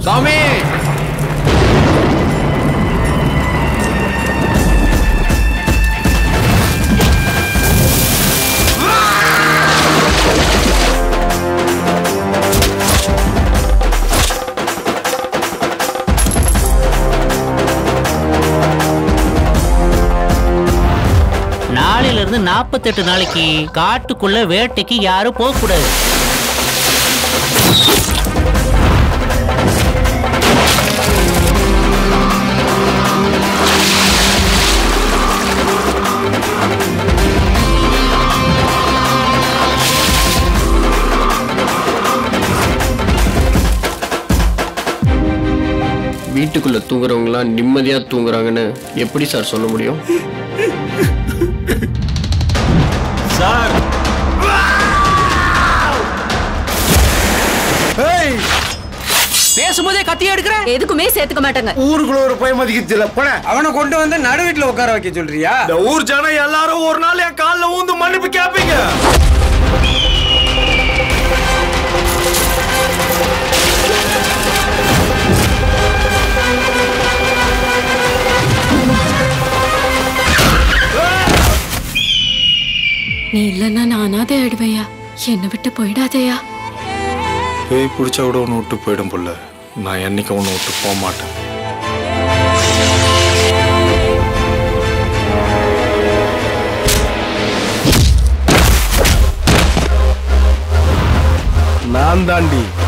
சாமி நாளையில இருந்து நாற்பத்தெட்டு நாளைக்கு காட்டுக்குள்ள வேட்டைக்கு யாரும் போக கூடாது வீட்டுக்குள்ள தூங்குறவங்களாம் நிம்மதியா தூங்குறாங்கன்னு எப்படி சார் சொல்ல முடியும் சார் பேசும்போதே கத்தி எடுக்கிற எதுக்குமே சேர்த்துக்க மாட்டாங்க ஊருக்குள்ள ஒரு பய மதிக்கல போன அவனை கொண்டு வந்து நடு வீட்டுல உட்கார வைக்க சொல்றியா இந்த ஊர் ஜனம் எல்லாரும் ஒரு நாள் என் கால்ல ஊந்து மன்னிப்பு கேப்பீங்க நீ இல்லைன்னா நான் அனாதை ஆயிடுவையா என்னை விட்டு போயிடாதேயா பேய் பிடிச்சா கூட ஒன்று விட்டு போயிடும் புள்ள நான் என்னைக்கு ஒன்று விட்டு போக மாட்டேன் நான் தாண்டி